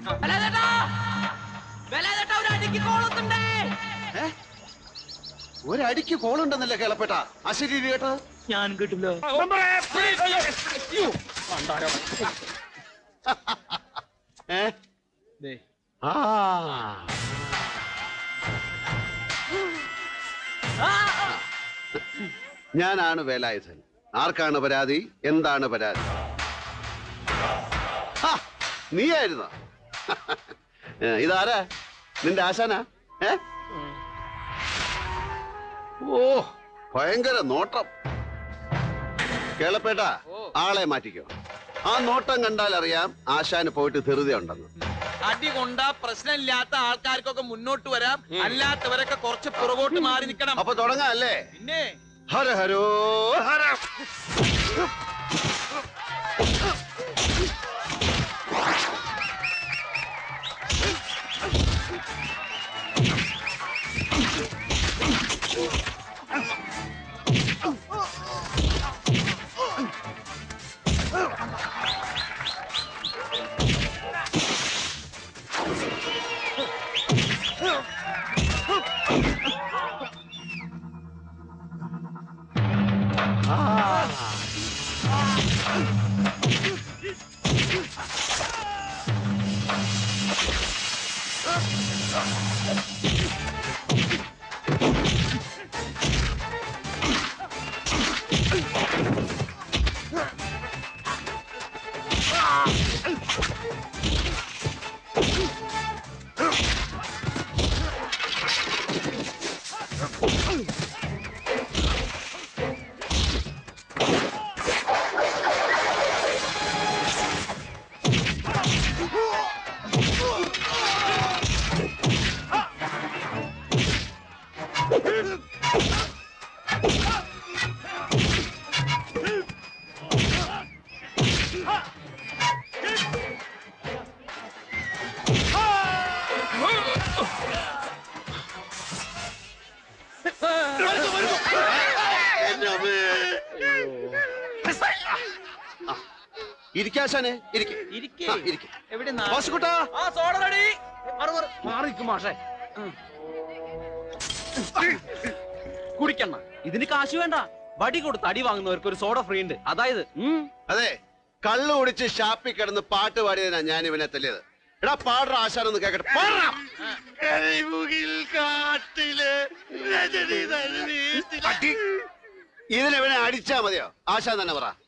ബലാലേട്ടാ ബലാലേട്ടാ ഒരു അടിക്ക് കോളത്തുണ്ടേ ഏ? ഒരടിക്ക് കോളുണ്ടെന്നല്ലേ കേളപ്പെട്ട അശരീരി കേട്ടോ ഞാൻ കിട്ടില്ല ഏ ആ ഞാനാണ് വേലായുധൻ ആർക്കാണ് പരാതി എന്താണ് പരാതി ആ, നീയായിരുന്നോ ഏ, ഇതാരാ നിന്റെ ആശാനാ ഏ ഓ ഭയങ്കര നോട്ടം കേളപ്പേട്ട ആളെ മാറ്റിക്കോ ആ നോട്ടം കണ്ടാൽ അറിയാം ആശാന് പോയിട്ട് ധൃതി ഉണ്ടെന്ന് അടി കൊണ്ട പ്രശ്നമില്ലാത്ത ആൾക്കാർക്കൊക്കെ മുന്നോട്ട് വരാം അല്ലാത്തവരൊക്കെ കുറച്ച് പുറകോട്ട് മാറി നിൽക്കണം അപ്പൊ തുടങ്ങാം അല്ലേ പിന്നെ ഹര ഹരോ ഹര ഇരിക്കാശാനെ ഇരിക്കെ ഇരിക്കേ ആ, ഇരിക്ക്. എവിടെ വാസുക്കുട്ടാ ആ സോഡ റെഡി മാറിക്കും മാഷേ കുടിക്കണ്ണ ഇതിന് കാശ് വേണ്ട വടി കൊടുത്ത് അടി വാങ്ങുന്നവർക്ക് ഒരു സോഡ ഫ്രീ ഉണ്ട് അതായത് ഉം. അതെ കള്ളു കുടിച്ച് ഷാപ്പിൽ കിടന്ന് പാട്ട് പാടിയതിനാ ഞാൻ ഇവനെ തല്ലിയത് എടാ പാടുற ആശാനൊന്ന് കേക്കട്ടെ പാടാ ഇതിനെവനെ അടിച്ചാ മതിയോ ആശാൻ തന്നെ പറ